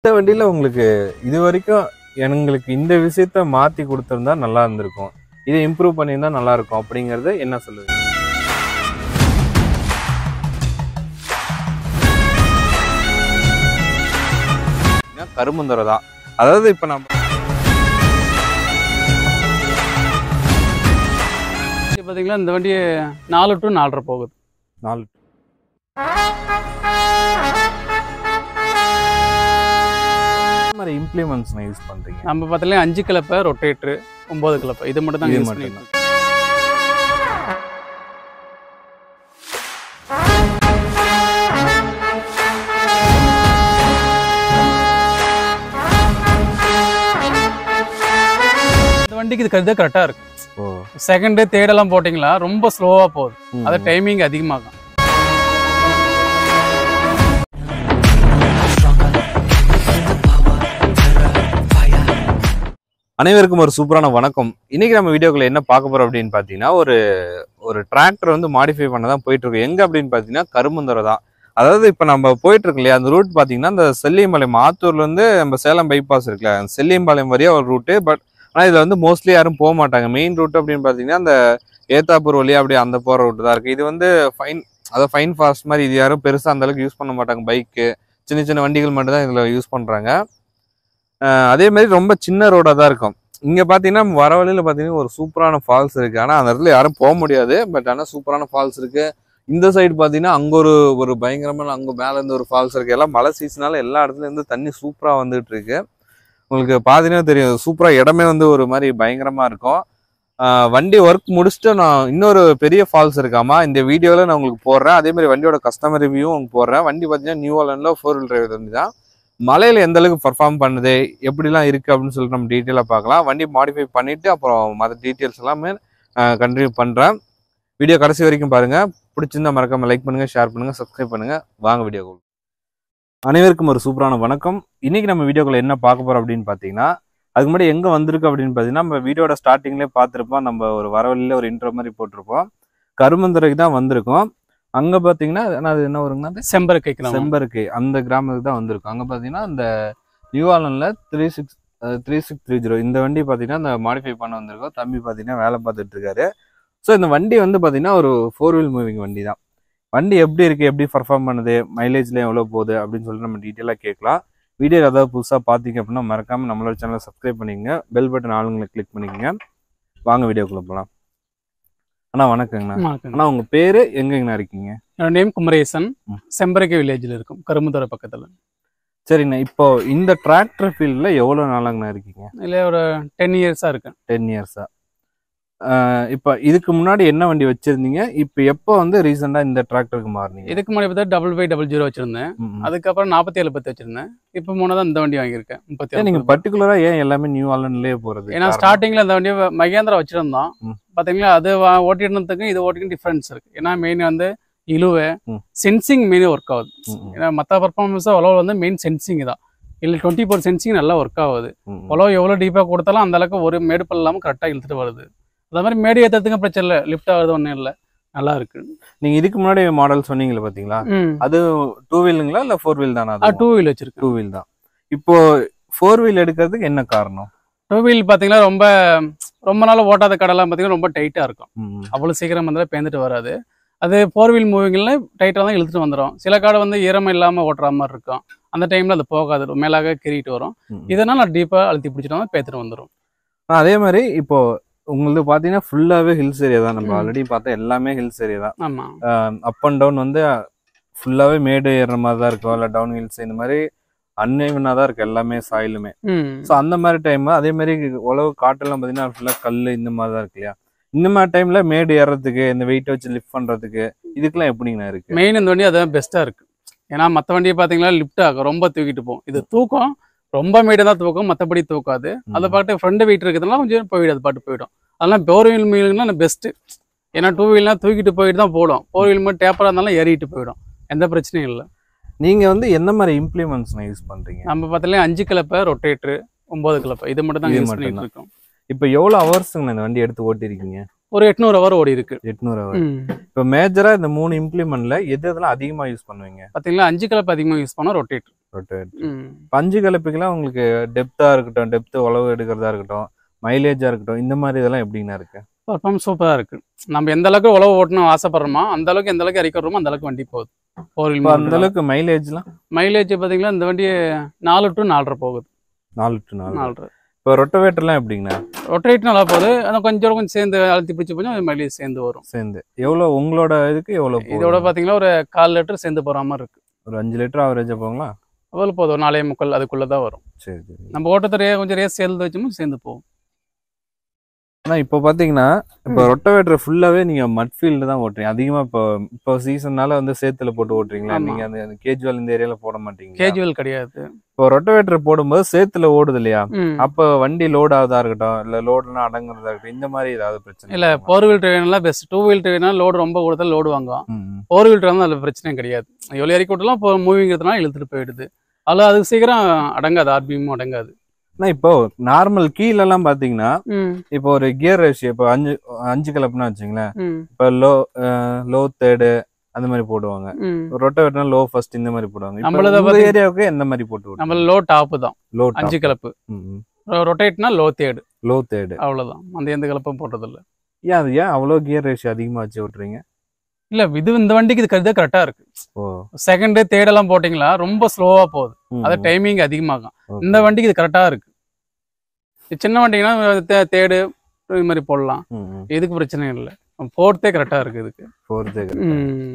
இந்த வண்டியில உங்களுக்கு இது வரைக்கும் எங்களுக்கு இந்த விஷயத்த மாத்தி கொடுத்திருந்தா நல்லா இருந்திருக்கும் இதை இம்ப்ரூவ் பண்ணியிருந்தா நல்லா இருக்கும் அப்படிங்கறது என்ன சொல்லுவீங்க கருமந்துரை தான் அதாவது இப்ப நம்ம இது பார்த்தீங்களா இந்த வண்டி நாலு டு நாலரை போகுது நாலு என்ன மாதிரி இம்ப்ளிமெண்ட்ஸ் நான் யூஸ் பண்றீங்க நம்ம பார்த்தீங்கன்னா அஞ்சு கிளப்பை ரொட்டேட்ரு ஒம்பது கிளப்பை இது மட்டும் தான் இது யூஸ் மட்டும் பண்ணிட்டு இருக்கோம். இந்த வண்டிக்கு இது கருது கரெக்டாக இருக்கு ஓ செகண்டு தேர்டெல்லாம் போட்டிங்களா ரொம்ப ஸ்லோவாக போகுது ம். அது டைமிங் அதிகமாகும் அனைவருக்கும் ஒரு சூப்பரான வணக்கம் இன்னைக்கு நம்ம வீடியோக்குள்ள என்ன பார்க்க போறோம் அப்படின்னு பார்த்தீங்கன்னா ஒரு ஒரு டிராக்டர் வந்து மாடிஃபை பண்ண தான் போயிட்டு இருக்கு எங்க அப்படின்னு பார்த்தீங்கன்னா கருமந்துரை தான் அதாவது இப்போ நம்ம போயிட்டு இருக்கு இல்லையா அந்த ரூட் பார்த்தீங்கன்னா இந்த செல்லியம்பாளையம் ஆத்தூர்ல இருந்து நம்ம சேலம் பைபாஸ் இருக்குல்ல அந்த செல்லியம்பாளையம் வழியா ஒரு ரூட்டு பட் ஆனால் இதில் வந்து மோஸ்ட்லி யாரும் போக மாட்டாங்க மெயின் ரூட் அப்படின்னு பார்த்தீங்கன்னா அந்த ஏத்தாப்பூர் வழியா அப்படியே அந்த போகிற ரூட் தான் இருக்கு இது வந்து ஃபைன் அதாவது ஃபைன் ஃபாஸ்ட் மாதிரி இது யாரும் பெருசாக அந்த அளவுக்கு யூஸ் பண்ண மாட்டாங்க பைக்கு சின்ன சின்ன வண்டிகள் மட்டும் தான் இதில் யூஸ் பண்ணுறாங்க அதே மாதிரி ரொம்ப சின்ன ரோடாக தான் இருக்கும் இங்கே பார்த்தீங்கன்னா வர வழியில் பார்த்தீங்கன்னா ஒரு சூப்பரான ஃபால்ஸ் இருக்கு ஆனால் அந்த இடத்துல யாரும் போக முடியாது பட் ஆனால் சூப்பரான ஃபால்ஸ் இருக்கு இந்த சைடு பார்த்தீங்கன்னா அங்கே ஒரு ஒரு பயங்கரமான அங்கே மேலே இருந்து ஒரு ஃபால்ஸ் இருக்கு எல்லாம் மழை சீசனால எல்லா இடத்துல இருந்து தண்ணி சூப்பராக வந்துட்டு இருக்கு உங்களுக்கு பார்த்தீங்கன்னா தெரியும் சூப்பராக இடமே வந்து ஒரு மாதிரி பயங்கரமாக இருக்கும் ஆஹ் வண்டி ஒர்க் முடிச்சுட்டு நான் இன்னொரு பெரிய ஃபால்ஸ் இருக்காமா இந்த வீடியோவில் நான் உங்களுக்கு போடுறேன் அதே மாதிரி வண்டியோட கஸ்டமர் ரிவ்யூவும் உங்களுக்கு போடுறேன் வண்டி பார்த்தீங்கன்னா நியூ ஆலண்டில் ஃபோர் வீல் டிரைவர் வண்டி தான் மலையில எந்த அளவுக்கு பர்ஃபார்ம் பண்ணுது எப்படிலாம் இருக்கு அப்படின்னு சொல்லிட்டு நம்ம டீட்டெயிலாக பார்க்கலாம் வண்டி மாடிஃபை பண்ணிட்டு அப்புறம் மற்ற டீட்டெயில்ஸ் எல்லாமே கண்டினியூ பண்றேன் வீடியோ கடைசி வரைக்கும் பாருங்க பிடிச்சிருந்தா மறக்காம லைக் பண்ணுங்க ஷேர் பண்ணுங்க சப்ஸ்கிரைப் பண்ணுங்க வாங்க வீடியோ அனைவருக்கும் ஒரு சூப்பரான வணக்கம் இன்னைக்கு நம்ம வீடியோக்குள்ள என்ன பார்க்க போறோம் அப்படின்னு பார்த்தீங்கன்னா அதுக்கு முன்னாடி எங்க வந்திருக்கு அப்படின்னு பார்த்தீங்கன்னா நம்ம வீடியோட ஸ்டார்டிங்லேயே பார்த்துருப்போம் நம்ம ஒரு வரவழியில ஒரு இன்ட்ரோ மாதிரி போட்டிருப்போம் கருமந்துரைக்கு தான் வந்திருக்கோம் அங்க பார்த்தீங்கன்னா ஆனா அது என்ன வருங்கன்னா செம்பருக்கை கிராமம் செம்பருக்கு அந்த கிராமத்துக்கு தான் வந்திருக்கும் அங்கே பார்த்தீங்கன்னா இந்த நியூ ஆலனில் three six three six three zero இந்த வண்டி பார்த்தீங்கன்னா இந்த மாடிஃபை பண்ண வந்திருக்கோம் தம்பி பார்த்தீங்கன்னா வேலை பார்த்துட்டு இருக்காரு ஸோ இந்த வண்டி வந்து பார்த்தீங்கன்னா ஒரு ஃபோர் வீல் மூவிங் வண்டி தான் வண்டி எப்படி இருக்கு எப்படி பர்ஃபார்ம் பண்ணுது மைலேஜ்ல எவ்வளோ போகுது அப்படின்னு சொல்லிட்டு நம்ம டீட்டெயிலாக கேட்கலாம் வீடியோ ஏதாவது புதுசாக பார்த்தீங்க அப்படின்னா மறக்காம நம்மளோட சேனலை சப்ஸ்கிரைப் பண்ணிக்கங்க பெல் பட்டன் ஆளுங்களை கிளிக் பண்ணிக்கங்க வாங்க வீடியோக்குள்ள போகலாம் அண்ணா வணக்கங்கண்ணா வணக்கம். அண்ணா உங்க பேரு எங்கங்கண்ணா இருக்கீங்க என்னோட நேம் குமரேசன் ம். செம்பருக்கை வில்லேஜில் இருக்கும் கரும்புத்துறை பக்கத்தில் சரிண்ணா இப்போ இந்த டிராக்டர் ஃபீல்டில் எவ்வளோ நாளாங்கண்ணா இருக்கீங்க இல்லை ஒரு டென் இயர்ஸாக இருக்கேன் டென் இயர்ஸா இப்போ இதுக்கு முன்னாடி என்ன வண்டி வச்சிருந்தீங்க இப்போ எப்போ வந்து ரீசெண்டாக இந்த டிராக்டருக்கு மாறினீங்க இதுக்கு முன்னாடி பார்த்தா டபுள் ஃபைவ் டபுள் ஜீரோ வச்சிருந்தேன் ம், ம். அதுக்கப்புறம் நாற்பத்தி ஏழு பத்து வச்சிருந்தேன் இப்போ மூணு இந்த வண்டி வாங்கியிருக்கேன் முப்பத்தி ஏன் ஏழு நீங்க பர்டிகுலரா ஏன் எல்லாமே நியூ ஆலண்ட்லயே போறது ஏன்னா காரணம்? ஸ்டார்டிங்ல இந்த வண்டியை மகேந்திரா வச்சிருந்தோம் ம். பாத்தீங்களா அது வா- ஓட்டிருந்ததுக்கும் இது ஓட்டிக்கும் டிஃபரன்ஸ் இருக்கு ஏன்னா மெயின் வந்து இழுவை ம். சென்சிங் மெயின் ஒர்க் ஆகுது ம், ம், ஏன்னா மற்ற பர்ஃபார்மன்ஸ் அவ்வளோ வந்து மெயின் சென்சிங் தான் இல்லை டுவெண்ட்டி ஃபோர் சென்சிங் நல்லா ஒர்க் ஆகுது ம், ம். உழவு எவ்வளோ டீப்பாக கொடுத்தாலும் அந்த அளவுக்கு ஒரு மேடு பள்ளம் இல்லாமல் கரெக்டாக இழுத்துட்டு வருது அதே மாதிரி மேடு ஏற்றுறதுக்கு பிரச்சனை இல்லை லிஃப்ட் ஆகுது ஒன்றும் இல்லை நல்லா இருக்கு நீங்க இதுக்கு முன்னாடி மாடல் சொன்னீங்களே பாத்தீங்களா ம் அது டூ வீலுங்களா இல்ல ஃபோர் வீல் தானா டூ வீல் வச்சிருக்கேன் டூ வீல் தான் இப்போ ஃபோர் வீல் எடுக்கிறதுக்கு என்ன காரணம் டூ வீல் பார்த்தீங்கன்னா ரொம்ப ரொம்ப நாள் ஓட்டாத கடலாம் பார்த்தீங்கன்னா ரொம்ப டைட்டாக இருக்கும் ம், ம். அவ்வளோ சீக்கிரம் வந்து பேந்துட்டு வராது அது ஃபோர் வீல் மூவிங்கில் டைட்டாக தான் இழுத்துட்டு வந்துடும் சில காடு வந்து ஈரமாக இல்லாமல் ஓட்டுற மாதிரி இருக்கும் அந்த டைமில் அது போகாது மேலாக கிரிட்டு வரும் ம். இதனால் நான் டீப்பாக அழுத்தி பிடிச்சிட்டு வந்து பேத்துட்டு வந்துடும் ஆனா, அதே மாதிரி இப்போ உங்களுக்கு பாத்தீங்கன்னா ஃபுல்லாவே ஹில்ஸ் ஏரியா தான் நம்ம ம். ஆல்ரெடி பார்த்தா எல்லாமே ஹில்ஸ் ஏரியா தான் ஆமாம் அப் அண்ட் டவுன் வந்து ஃபுல்லாவே மேடு ஏறுற மாதிரி தான் இருக்கும் இல்ல டவுன் ஹில்ஸ் இந்த மாதிரி அன்னைவனா தான் இருக்கு எல்லாமே சாயிலுமே ம் ஸோ அந்த மாதிரி டைம் அதே மாதிரி உழவு காட்டெல்லாம் பார்த்தீங்கன்னா ஃபுல்லாக கல் இந்த மாதிரி தான் இருக்கு இல்லையா இந்த மாதிரி டைம்ல மேடு ஏறதுக்கு இந்த வெயிட் வச்சு லிஃப்ட் பண்றதுக்கு இதுக்கெல்லாம் எப்படிங்கண்ணா இருக்கு மெயின் இந்த வண்டி அதான் பெஸ்ட்டாக இருக்கு ஏன்னா மற்ற வண்டியை பார்த்தீங்கன்னா லிஃப்ட் ஆகும் ரொம்ப தூக்கிட்டு போகும் இது தூக்கம் ரொம்ப மீடு தான் தூக்கும் மற்றபடி தூக்காது அதை பாட்டு ஃப்ரண்ட் வெயிட் இருக்கிறதுனால கொஞ்சம் போயிடும் அது பாட்டு போயிடும் அதெல்லாம் ஃபோர் வீல் மீலுங்கன்னா பெஸ்ட்டு ஏன்னா டூ வீல்னா தூக்கிட்டு போயிட்டு தான் போடும் ஃபோர் வீல் மட்டும் டேப்பராக இருந்தாலும் ஏறிட்டு போயிடும் எந்த பிரச்சனையும் இல்லை நீங்க வந்து எந்த மாதிரி இம்ப்ளிமெண்ட்ஸ் யூஸ் பண்றீங்க நம்ம பார்த்தீங்கன்னா அஞ்சு கிளப்பை ரொட்டேட்ரு ஒன்பது கிளப்பை இது மட்டும் தான் இது யூஸ் மட்டும் பண்ணிட்டு இருக்கோம் இப்போ எவ்வளோ ஹவர்ஸுங்க இந்த வண்டி எடுத்து ஓட்டிருக்கீங்க ஒரு எட்நூறு ஹவர் ஓடி இருக்கு எட்நூறு ஹவர் ம். இப்போ மேஜரா இந்த மூணு இம்ப்ளிமெண்ட்ல எது எதெல்லாம் அதிகமா யூஸ் பண்ணுவீங்க பார்த்தீங்கன்னா அஞ்சு கிளப் அதிகமாக யூஸ் பண்ணோம் ரொட்டேட் ரொட்டவேட்டர் ம். பஞ்சு கலப்புக்கெல்லாம் உங்களுக்கு டெப்தா இருக்கட்டும் டெப்த் உழவு எடுக்கிறதா இருக்கட்டும் மைலேஜா இருக்கட்டும் இந்த மாதிரி இதெல்லாம் எப்படிங்கண்ணா இருக்கு பர்ஃபார்மன்ஸ் சூப்பராக இருக்கு நம்ம எந்த அளவுக்கு உழவு ஓட்டணும் ஆசைப்படுறோமோ அந்த அளவுக்கு எந்த அளவுக்கு இறக்கிறோமோ அந்த அளவுக்கு வண்டி போகுது ஃபோர் இப்போ அந்த வீல் அளவுக்கு மைலேஜ்லாம் மைலேஜ் பார்த்தீங்கன்னா இந்த வண்டி நாலு டு நாலரை போகுது நாலு டு நாலு நாலரை இப்போ ரொட்டவேட்டர்லாம் எப்படிங்கண்ணா ரொட்டேட் நல்லா போகுது ஆனால் கொஞ்சம் கொஞ்சம் சேர்ந்து அழுத்தி பிடிச்சி கொஞ்சம் மைலேஜ் சேர்ந்து வரும் சேர்ந்து எவ்வளோ உங்களோட இதுக்கு எவ்வளோ இதோட பார்த்தீங்கன்னா ஒரு கால் லிட்டர் சேர்ந்து போகிற மாதிரி இருக்கு ஒரு அஞ்சு லிட்டர் ஆவரேஜா போங்களா அவ்வளோ போதும் ஒரு நாலே முக்கால் அதுக்குள்ளே தான் வரும் சரி சரி நம்ம ஓட்டத்தை கொஞ்சம் ரேஸ் சேர்ந்து வச்சோமோ சேர்ந்து போகும் ஆனா இப்போ பாத்தீங்கன்னா இப்போ ரொட்டவேட்டர் ஃபுல்லாவே நீங்க மட் ஃபீல்டு தான் ஓட்டுறீங்க அதிகமா இப்போ இப்போ சீசன்னால வந்து சேத்துல போட்டு ஓட்டுறீங்களா ஆமா. நீங்க அந்த கேஜுவல் இந்த ஏரியால போட மாட்டீங்க கேஜுவல் கிடையாது இப்போ ரொட்டவேட்டர் போடும்போது சேத்துல ஓடுது இல்லையா ம். அப்போ வண்டி லோட் ஆகுதா இருக்கட்டும் இல்ல லோடுலாம் அடங்குறதா இருக்கட்டும் இந்த மாதிரி ஏதாவது பிரச்சனை இல்ல இருக்குமா? ஃபோர் வீல் டிரைவர்லாம் பெஸ்ட் டூ வீல் டிரைவர்னா லோடு ரொம்ப கொடுத்தா லோடு வாங்குவோம் ம், ம். ஃபோர் வீல் டிரைவர் அதில் பிரச்சனையும் கிடையாது எவ்வளோ இறக்கி விட்டலாம் இப்போ மூவிங்கிறதுனால இழுத்துட்டு போயிடுது அதில் அதுக்கு சீக்கிரம் அடங்காது ஆர்பிஎம் அடங்காது ஆனா இப்போ நார்மல் கீழெல்லாம் பாத்தீங்கன்னா ம் இப்போ ஒரு கியர் ரேஷியோ இப்போ அஞ்சு அஞ்சு கிளப்புனா வச்சுங்களேன் ம் இப்போ லோ லோ தேர்டு அந்த மாதிரி போடுவாங்க ம் ரொட்டவேட்டர் லோ ஃபர்ஸ்ட் இந்த மாதிரி போடுவாங்க நம்மளத இப்போ பாத்தீங்க- ஏரியாவுக்கு எந்த மாதிரி போட்டு நம்ம லோ டாப்பு தான் லோ அஞ்சு கலப்பு ம் ரொட்டேட்னா லோ தேர்டு லோ தேர்டு அவ்வளோதான் அந்த எந்த கலப்பும் போட்டதில்ல ஏன் அது ஏன் அவ்வளோ கியர் ரேஷியோ அதிகமாக வச்சு விட்றீங்க இல்ல இது இந்த வண்டிக்கு இது கருதா கரெக்டா இருக்கு ஓ செகண்ட் தேர்டெல்லாம் போட்டிங்களா ரொம்ப ஸ்லோவா போகுது ம், அது ம். டைமிங் அதிகமாகும் Okay. இந்த வண்டிக்கு இது கரெக்டா இருக்கு இது சின்ன வண்டிங்கன்னா தே- தேர்டு இது மாதிரி போடலாம் ம், ம். இதுக்கு பிரச்சனை இல்லை ஃபோர்த்தே கரெக்டா இருக்கு இதுக்கு Fourth correct. ம்.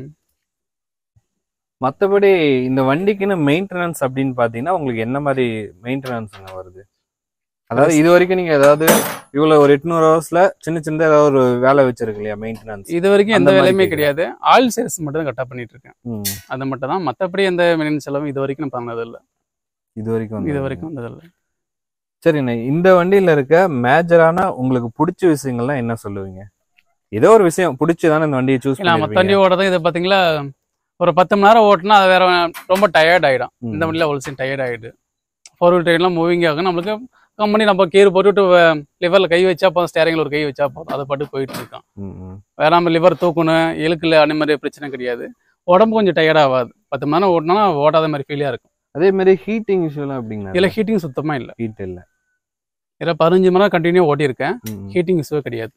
மத்தபடி இந்த வண்டிக்குன்னு மெயின்டெனன்ஸ் அப்படின்னு பாத்தீங்கன்னா உங்களுக்கு என்ன மாதிரி மெயின்டெனன்ஸ்ங்க வருது அதாவது இது வரைக்கும் நீங்க ஏதாவது இவ்வளவு ஒரு எட்நூறு ஹவர்ஸ்ல சின்ன சின்ன ஏதாவது ஒரு வேலை வச்சிருக்கு இல்லையா மெயின்டெனன்ஸ் இது வரைக்கும் எந்த அந்த மாதிரி வேலையுமே கேக்குறேன். கிடையாது ஆயில் சேல்ஸ் மட்டும் தான் கரெக்டாக பண்ணிட்டு இருக்கேன் அது மட்டும் தான் மற்றபடி எந்த மெயின்டெனன்ஸ் செலவும் இது வரைக்கும் நான் பண்ணது இல்லை இது வரைக்கும் இது வந்தது. வரைக்கும் வந்ததில்லை சரிண்ணே இந்த வண்டியில இருக்க மேஜரான உங்களுக்கு பிடிச்ச விஷயங்கள்லாம் என்ன சொல்லுவீங்க ஏதோ ஒரு விஷயம் பிடிச்சதானே இந்த வண்டியை சூஸ் இல்லை மற்ற வண்டி பண்ணி ஓடுறது இதை பார்த்தீங்களா ஒரு பத்து மணி நேரம் ஓட்டினா அது வேற ரொம்ப டயர்ட் ஆகிடும் இந்த வண்டியில் ஒரு சீன் டயர்ட் ஆகிடுது ஃபோர் வீல் ட்ரெயின்லாம் மூவிங் ஆகும் நம்மளுக்கு கம்பெனி நம்ம கீர் போட்டுவிட்டு லிவரில் கை வச்சா போதும் ஸ்டேரிங்கில் ஒரு கை வச்சா போதும் அதை பாட்டு போயிட்டு இருக்கோம் வேற நம்ம லிவர் தூக்கணும் இழுக்கல அந்த மாதிரி பிரச்சனை கிடையாது உடம்பு கொஞ்சம் டயர்ட் ஆகாது பத்து மணி நேரம் ஓட்டினா ஓடாத மாதிரி ஃபீலியாக இருக்கும் அதே மாதிரி ஹீட்டிங் இஷ்யூலாம் எப்படிங்க இதில் ஹீட்டிங் சுத்தமாக இல்லை ஹீட் இல்ல இதில் பதினஞ்சு மணி நேரம் கண்டினியூ ஓட்டியிருக்கேன் ம், ம். ஹீட்டிங் இஷ்யூவே கிடையாது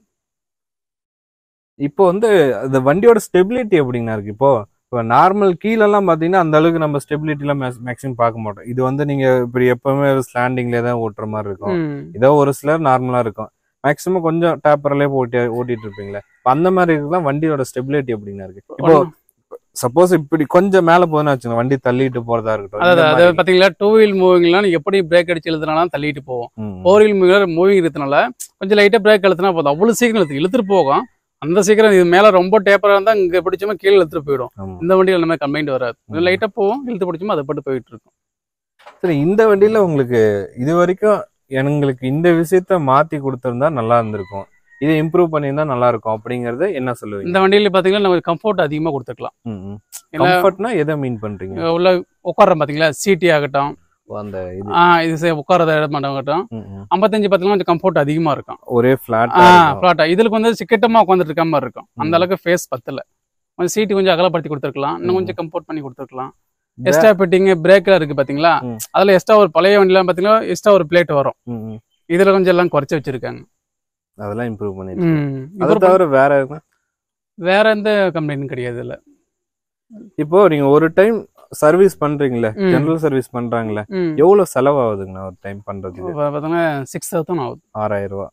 இப்போ வந்து அந்த வண்டியோட ஸ்டெபிலிட்டி எப்படிங்கண்ணா இருக்கு இப்போ இப்போ நார்மல் கீழெல்லாம் பார்த்தீங்கன்னா அந்த அளவுக்கு நம்ம ஸ்டெபிலிட்டிலாம் மேக்ஸிமம் பார்க்க மாட்டோம் இது வந்து நீங்க இப்படி எப்பவுமே ஸ்லாண்டிங்லேயே தான் ஓட்டுற மாதிரி இருக்கும் ம். ஏதோ ஒரு சிலர் நார்மலா இருக்கும் மேக்ஸிமம் கொஞ்சம் டேப்பர்லேயே ஓட்டி ஓட்டிட்டு இருப்பீங்களே இப்ப அந்த மாதிரி இருக்கலாம் வண்டியோட ஸ்டெபிலிட்டி எப்படிங்கண்ணா இருக்கு இப்போ சப்போஸ் இப்படி கொஞ்சம் மேல போதுன்னு வச்சுக்கோங்க வண்டி தள்ளிட்டு போறதா இருக்கட்டும் அதாவது இந்த அது மாதிரி. பார்த்தீங்களா டூ வீல் மூவிங்லாம் எப்படி பிரேக் அடிச்சு இழுத்துனாலும் தள்ளிட்டு போவோம் ம், ம். ஃபோர் வீல் மூவிங் மூவிங் இருக்கிறதுனால கொஞ்சம் லைட்டாக பிரேக் அழுத்தினா போதும் அவ்வளோ சீக்கிரம் இழுத்து இழுத்துட்டு போகும் அந்த சீக்கிரம் இது மேலே ரொம்ப டேப்பராக இருந்தால் இங்கே பிடிச்சோமா கீழே இழுத்துட்டு போயிடும் ஆமா. இந்த வண்டியில் அந்த மாதிரி கம்பைண்ட் வராது ம். லைட்டாக போவோம் இழுத்து பிடிச்சோமா அதை பட்டு போயிட்டு இருக்கும் சரி இந்த வண்டியில உங்களுக்கு இது வரைக்கும் எங்களுக்கு இந்த விஷயத்த மாத்தி கொடுத்திருந்தா நல்லா இருந்திருக்கும் இதை இம்ப்ரூவ் பண்ணியிருந்தா நல்லா இருக்கும் அப்படிங்கறது என்ன சொல்லுவீங்க இந்த வண்டியில் பார்த்தீங்கன்னா நம்ம கம்ஃபர்ட் அதிகமாக கொடுத்துக்கலாம் ஏன்னா கம்ஃபர்ட்னா எதை மீன் பண்றீங்க உள்ள உட்கார்றோம் பார்த்தீங்களா சீட்டி ஆகட்டும் ஓ, அந்த இது ஆ இது சே- உட்கார்றத இடம் ஆகட்டும் ம், ம். ஐம்பத்தஞ்சு பார்த்தீங்கன்னா கொஞ்சம் கம்ஃபர்ட் அதிகமாக இருக்கும் ஒரே பிளாட் ஆ ஃப்ளாட்டா இதுக்கு வந்து சிக்கட்டமாக உட்காந்துட்டு இருக்க மாதிரி இருக்கும் அந்த ம். அளவுக்கு ஃபேஸ் பத்தல கொஞ்சம் சீட்டு கொஞ்சம் அகலப்படுத்தி கொடுத்துருக்கலாம் இன்னும் ம். கொஞ்சம் கம்ஃபர்ட் பண்ணி கொடுத்துருக்கலாம் எக்ஸ்ட்ரா ஃபிட்டிங் பிரேக்ல இருக்கு பாத்தீங்களா ம். அதுல எக்ஸ்ட்ரா ஒரு பழைய வண்டிலாம் பாத்தீங்கன்னா எக்ஸ்ட்ரா ஒரு பிளேட் வரும் இதுல கொஞ்சம் எல்லாம் குறைச்சு வச்சிருக்காங்க அதெல்லாம் இம்ப்ரூவ் பண்ணிருக்கீங்க ம். அதை இது தவிர வேற எதுனா வேற எந்த கம்ப்ளைண்டும் கிடையாது இல்ல இப்போ நீங்க ஒரு டைம் சர்வீஸ் பண்றீங்களே ம். ஜெனரல் சர்வீஸ் பண்றாங்களே ம். எவ்வளவு செலவாகுதுங்கண்ணா ஒரு டைம் பண்றதுக்கு இப்ப பாத்தீங்கன்னா சிக்ஸ் தௌசண்ட் ஆகுது ஆறாயிரம் ரூபாய்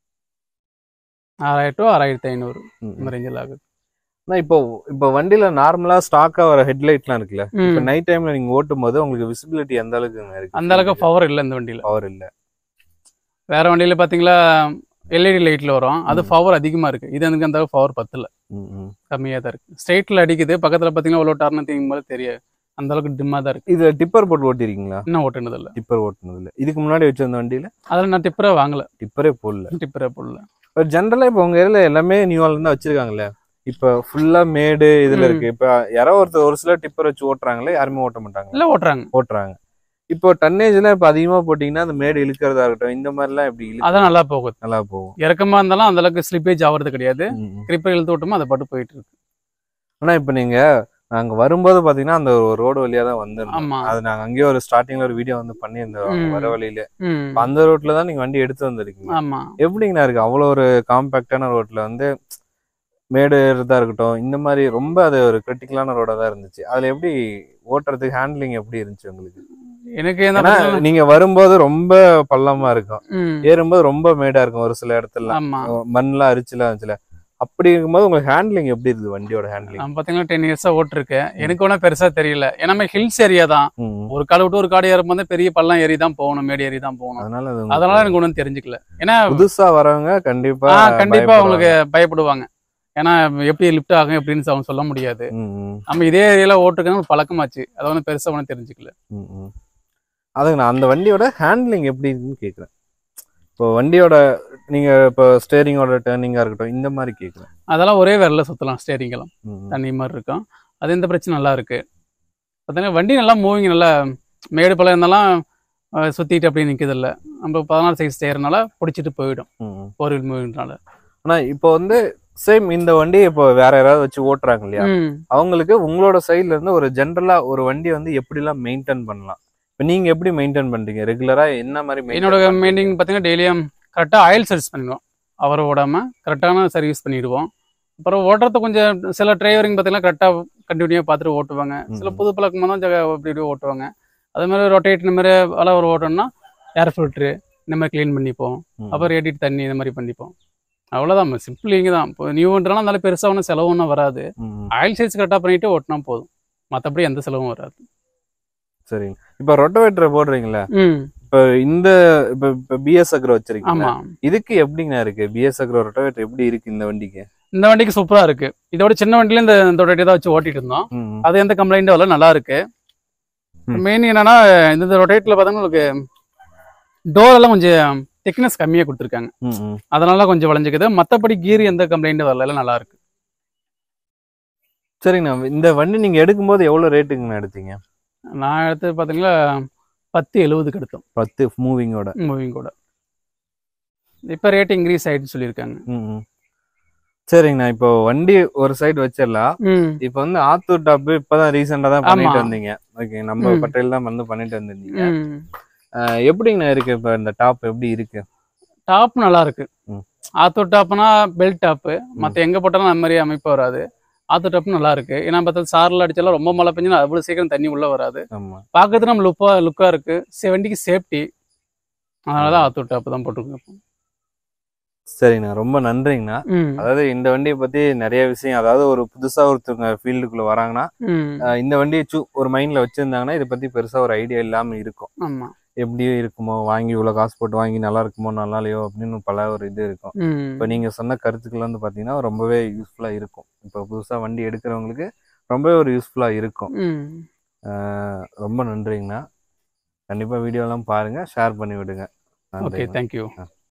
ஆறாயிரம் டு ஆறாயிரத்தி ஐநூறு ம், இந்த ம். ரேஞ்சில் ஆகுது அண்ணா, இப்போ இப்போ வண்டியில நார்மலா ஸ்டாக்கா வர ஹெட்லைட்லாம் இருக்குல்ல இப்போ ம். நைட் டைம்ல நீங்க ஓட்டும் போது உங்களுக்கு விசிபிலிட்டி எந்த அளவுக்கு இருக்கு அந்த அளவுக்கு பவர் இல்லை இந்த வண்டியில பவர் இல்ல வேற வண்டியில பாத்தீங்களா எல்இடி லைட்ல வரும் அது ம். பவர் அதிகமா இருக்கு இது எனக்கு அந்த அளவுக்கு பவர் பத்தல ம், ம். கம்மியா தான் இருக்கு ஸ்ட்ரெயிட்ல அடிக்குது பக்கத்துல பாத்தீங்கன்னா அவ்வளோ டர்ன் தீங்கும் போது தெரியாது அந்த அளவுக்கு டிம்மா தான் இருக்கு இதுல டிப்பர் போட்டு ஓட்டிருக்கீங்களா இன்னும் ஓட்டுனது இல்ல டிப்பர் ஓட்டுனது இல்ல இதுக்கு முன்னாடி வச்சிருந்த வண்டியில அதில் நான் டிப்பரே வாங்கல டிப்பரே போடல டிப்பரே போடல ஜென்ரலா இப்போ உங்க ஏரியால எல்லாமே நியூவால இருந்தா வச்சிருக்காங்கல்ல இப்ப ஃபுல்லா மேடு இதுல ம். இருக்கு இப்ப யாரோ ஒருத்தர் ஒரு சிலர் டிப்பர் வச்சு ஓட்டுறாங்களே யாருமே ஓட்ட மாட்டாங்க இல்ல ஓட்டுறாங்க ஓட்டுறாங்க இப்போ டன்னேஜ்ல இப்ப அதிகமா போட்டீங்கன்னா அந்த மேடு இழுக்கிறதா இருக்கட்டும் இந்த மாதிரி எல்லாம் இப்படி இழு அதான் நல்லா போகுது நல்லா போகும் இறக்கமா இருந்தாலும் அந்த அளவுக்கு ஸ்லிப்பேஜ் ஆகுறது கிடையாது ம், ம். கிரிப்பர் இழுத்து விட்டோமோ அதை பாட்டு போயிட்டு இருக்கு ஆனா இப்ப நீங்க நாங்க வரும்போது பாத்தீங்கன்னா அந்த ஒரு ரோடு வழியா தான் வந்திருந்தோம் ஆமா அது நாங்க அங்கேயே ஒரு ஸ்டார்டிங்ல ஒரு வீடியோ வந்து பண்ணியிருந்தோம் ம். வர வழியில ம் இப்ப அந்த ரோட்ல தான் நீங்க வண்டி எடுத்து வந்திருக்கீங்க ஆமா எப்படிங்கண்ணா இருக்கு அவ்வளோ ஒரு காம்பேக்டான ரோட்ல வந்து மேடு ஏறுறதா இருக்கட்டும் இந்த மாதிரி ரொம்ப அது ஒரு கிரிட்டிக்கலான ரோடா தான் இருந்துச்சு அதுல எப்படி ஓட்டுறதுக்கு ஹேண்ட்லிங் எப்படி இருந்துச்சு உங்களுக்கு எனக்கு என்ன ஏன்னா பிரச்சனை- நீங்க வரும்போது ரொம்ப பள்ளமா இருக்கும் ம் ஏறும்போது ரொம்ப மேடா இருக்கும் ஒரு சில இடத்துல ஆமா மண்லாம் அரிச்சுலாம் இருந்துச்சுல அப்படி இருக்கும்போது உங்களுக்கு ஹேண்ட்லிங் எப்படி இருக்குது வண்டியோட ஹேண்ட்லிங் நான் பாத்தீங்கன்னா டென் இயர்ஸா ஓட்டிருக்கேன் எனக்கு ஒன்றும் பெருசா தெரியல ஏன்னா ஹில்ஸ் ஏரியா தான் ஒரு காடு விட்டு ஒரு காடு ஏறும்போது பெரிய பள்ளம் ஏறி தான் போகணும் மேடு ஏறி தான் போகணும் அதனால அது அதனால உங்களுக்கு எனக்கு ஒன்றும் தெரிஞ்சுக்கல ஏன்னா புதுசா வரவங்க கண்டிப்பா ஆ, கண்டிப்பா பயப்படுவாங்க. அவங்களுக்கு பயப்படுவாங்க ஏன்னா எப்படி லிஃப்ட் ஆகும் எப்படின்னு அவங்க சொல்ல முடியாது ம், ம், நம்ம இதே ஏரியால ஓட்டுருக்கணும் பழக்கமாச்சு அதை ஒன்றும் பெருசா ஒன்றும் தெரிஞ்சுக்கல ம், ம். அதுக்கு நான் அந்த வண்டியோட ஹேண்ட்லிங் எப்படி இருக்குன்னு கேக்குறேன் இப்போ வண்டியோட நீங்க இப்போ ஸ்டேரிங்கோட டேர்னிங்கா இருக்கட்டும் இந்த மாதிரி கேக்குறேன் அதெல்லாம் ஒரே விரல சுத்தலாம் ஸ்டேரிங் எல்லாம் ம், ம். தண்ணி மாதிரி இருக்கும் அது எந்த பிரச்சனை நல்லா இருக்கு பார்த்தீங்கன்னா வண்டி நல்லா மூவிங் நல்லா மேடு பழம் இருந்தாலும் அஹ், சுத்திட்டு அப்படியே நிற்கிறது இல்லை நம்ம பதினாறு சைஸ் செய்யறதுனால பிடிச்சிட்டு போயிடும் ம், ம். ஃபோர் வீல் மூவிங்னால ஆனா இப்போ வந்து சேம் இந்த வண்டி இப்போ வேற யாராவது வச்சு ஓட்டுறாங்க இல்லையா அவங்களுக்கு உங்களோட சைடுல இருந்து ஒரு ஜென்ரலா ஒரு வண்டி வந்து எப்படிலாம் மெயின்டைன் பண்ணலாம் இப்போ நீங்க எப்படி மெயின்டைன் பண்றீங்க ரெகுலரா என்ன மாதிரி maintain என்னோட பண்றீங்க? மெயின்டைன் பார்த்தீங்கன்னா டெய்லியும் கரெக்டாக ஆயில் சர்வீஸ் பண்ணிடுவோம் அவரை ஓடாம கரெக்டான சர்வீஸ் பண்ணிடுவோம் அப்புறம் ஓட்டுறது கொஞ்சம் சில டிரைவரிங் பார்த்தீங்கன்னா கரெக்டாக கண்டினியூவாக பார்த்துட்டு ஓட்டுவாங்க சில ம். புது பழக்கமாக தான் ஜக- அப்படி இப்படி ஓட்டுவாங்க அதே மாதிரி ரொட்டேட் இந்த மாதிரி வள ஒரு ஓட்டணும்னா ஏர் ஃபில்ட்ரு இந்த மாதிரி க்ளீன் பண்ணிப்போம் ம். அப்புறம் எடிட் தண்ணி இந்த மாதிரி பண்ணிப்போம் அவ்வளோதான் சிம்பிள் இங்கே தான் இப்போ நியூன்றனால அதனால பெருசாக ஒன்றும் செலவு ஒன்றும் வராது ம், ம். ஆயில் சைஸ் கரெக்டாக பண்ணிட்டு ஓட்டினா போதும் மற்றபடி எந்த செலவும் வராது சரிங்க இப்போ ரொட்டவேட்டர் போடுறீங்களா ம் இப்போ இந்த இப்போ இப்போ பிஎஸ் அக்ரோ வச்சிருக்கீங்க ஆமாம் இதுக்கு எப்படிங்கண்ணா இருக்கு பிஎஸ் அக்ரோ ரொட்டவேட்டர் எப்படி இருக்கு இந்த வண்டிக்கு இந்த வண்டிக்கு சூப்பராக இருக்கு இதோட சின்ன வண்டியில இந்த இந்த ரொட்டேட்டர் தான் வச்சு ஓட்டிட்டு இருந்தோம் ம், ம். அது எந்த கம்ப்ளைண்ட்டும் வரல நல்லா இருக்கு ம். மெயின் என்னன்னா இந்த ரொட்டேட்ல பார்த்தீங்கன்னா உங்களுக்கு டோர் எல்லாம் கொஞ்சம் திக்னஸ் கம்மியாக கொடுத்துருக்காங்க ம், ம். அதனால கொஞ்சம் வளைஞ்சுக்குது மற்றபடி கீர் எந்த கம்ப்ளைண்ட்டும் வரல எல்லாம் நல்லா இருக்கு சரிங்கண்ணா இந்த வண்டி நீங்க எடுக்கும்போது எவ்வளவு ரேட்டுங்கண்ணா எடுத்தீங்க நான் எடுத்து பார்த்தீங்கன்னா பத்து எழுபதுக்கு எடுத்தோம் பத்து மூவிங்கோட மூவிங் கூட இப்போ ரேட் இன்க்ரீஸ் ஆயிடுன்னு சொல்லியிருக்காங்க ம், ம். சரிங்கண்ணா இப்போ வண்டி ஒரு சைடு வச்சிடலாம் ம் இப்போ வந்து ஆத்தூர் டாப் இப்பதான் ரீசெண்டா தான் பண்ணிட்டு ஆமா. வந்தீங்க ஓகே நம்ம ம். பட்டையில தான் வந்து பண்ணிட்டு வந்திருந்தீங்க ம் அஹ் எப்படிங்கண்ணா இருக்கு இப்போ இந்த டாப் எப்படி இருக்கு டாப் நல்லா இருக்கு ம். ஆத்தூர் டாப்னா பெல்ட் டாப்பு மற்ற எங்க போட்டாலும் அந்த மாதிரி அமைப்பு வராது ஆத்தூர் டாப் நல்லா இருக்கு ஏன்னா பார்த்தா சாரில் அடிச்சாலும் ரொம்ப மழை பெஞ்சுன்னா அவ்வளோ சீக்கிரம் தண்ணி உள்ள வராது ஆமா பார்க்கறதுக்கு நம்ம லுப்பா லுக்கா இருக்கு சே- வண்டிக்கு சேஃப்டி அதனால தான் ஆத்தூர் டாப் தான் போட்டுருக்கோம் சரிங்கண்ணா ரொம்ப நன்றிங்கண்ணா ம் அதாவது இந்த வண்டியை பத்தி நிறைய விஷயம் அதாவது ஒரு புதுசா ஒருத்தவங்க ஃபீல்டுக்குள்ள வராங்கன்னா ம் அஹ் இந்த வண்டியை சூ ஒரு மைண்ட்ல வச்சிருந்தாங்கன்னா இதை பத்தி பெருசா ஒரு ஐடியா இல்லாம இருக்கும் ஆமா எப்படி இருக்குமோ வாங்கி இவ்வளவு காசு போட்டு வாங்கி நல்லா இருக்குமோ நல்லா இல்லையோ அப்படின்னு பல ஒரு இது இருக்கும் ம் இப்போ நீங்க சொன்ன கருத்துக்கள் வந்து பாத்தீங்கன்னா ரொம்பவே யூஸ்ஃபுல்லா இருக்கும் இப்போ புதுசா வண்டி எடுக்கிறவங்களுக்கு ரொம்பவே ஒரு யூஸ்ஃபுல்லா இருக்கும் ம் அஹ் ரொம்ப நன்றிங்கண்ணா கண்டிப்பா வீடியோ எல்லாம் பாருங்க ஷேர் பண்ணி விடுங்க ஓகே நன்றிங்கண்ணா. தேங்க்யூ ஆ.